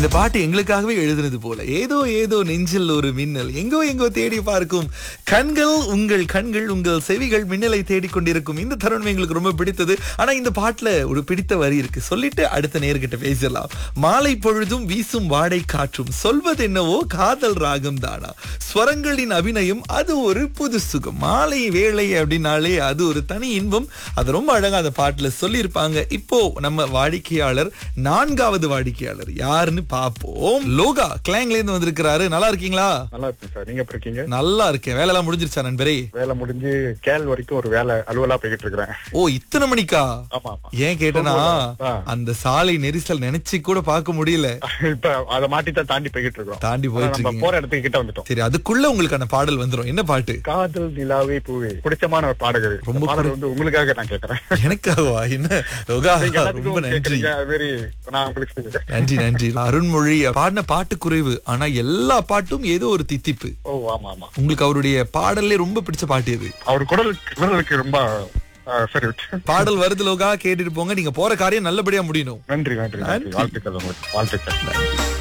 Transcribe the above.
இந்த பாட்டு எங்களுக்காகவே எழுதுனது போல ஏதோ ஏதோ நெஞ்சில் ஒரு மின்னல் எங்கோ எங்கோ தேடி பார்க்கும் கண்கள் உங்கள் கண்கள் உங்கள் செவிகள் மின்னலை தேடிக் கொண்டிருக்கும் இந்த தருணம் எங்களுக்கு ரொம்ப பிடித்தது ஆனா இந்த பாட்டுல ஒரு பிடித்த வரி இருக்கு சொல்லிட்டு அடுத்த நேர்கிட்ட பேசலாம் மாலை பொழுதும் வீசும் வாடை காற்றும் சொல்வது என்னவோ காதல் ராகம் தானா ஸ்வரங்களின் அபிநயம் அது ஒரு புது சுகம் மாலை வேளை அப்படின்னாலே அது ஒரு தனி இன்பம் அது ரொம்ப அழகா அந்த பாட்டுல சொல்லியிருப்பாங்க இப்போ நம்ம வாடிக்கையாளர் நான்காவது வாடிக்கையாளர் யாருன்னு பாப்போம் லோகா கிளாங்ல இருந்து வந்திருக்கிறாரு நல்லா இருக்கீங்களா நல்லா இருக்கு சார் நீங்க எப்படி இருக்கீங்க நல்லா இருக்கேன் வேலை எல்லாம் முடிஞ்சிருச்சா நண்பரே வேலை முடிஞ்சு கேள் வரைக்கும் ஒரு வேலை அலுவலா போய்கிட்டு இருக்கிறேன் ஓ இத்தனை மணிக்கா ஆமா ஆமா ஏன் கேட்டனா ஆ. அந்த சாலை நெரிசல் நினைச்சு கூட பார்க்க முடியல இப்ப அதை மாட்டி தான் தாண்டி போய்கிட்டு இருக்கோம் தாண்டி ஆனா போயிட்டு நம்ம இருக்கீங்க போற இடத்துக்கு கிட்ட வந்துட்டோம் சரி அதுக்குள்ள உங்களுக்கான பாடல் வந்துரும் என்ன பாட்டு காதல் நிலாவே பூவே பிடிச்சமான ஒரு பாடகர் ரொம்ப ரொம்ப பாடல் வந்து உங்களுக்காக நான் கேக்குறேன் எனக்காகவா என்ன லோகா நீங்க ரொம்ப எல்லாத்துக்கும் நன்றி கேக்குறீங்க அது மாதிரி நான் உங்களுக்கு செஞ்சேன் நன்றி நன்றி அருண்மொழி பாடின பாட்டு குறைவு ஆனா எல்லா பாட்டும் ஏதோ ஒரு தித்திப்பு ஓ ஆமா ஆமா உங்களுக்கு அவருடைய பாடல்லே ரொம்ப பிடிச்ச பாட்டு எது அவர் குரல் குரலுக்கு ரொம்ப ஆ, சரி பாடல் வருது லோகா கேட்டுட்டு போங்க நீங்க போற காரியம் நல்லபடியா முடியணும் நன்றி நன்றி நன்றி வாழ்த்துக்கள் உங்களுக்கு வாழ்த்துக்கள் நன்றி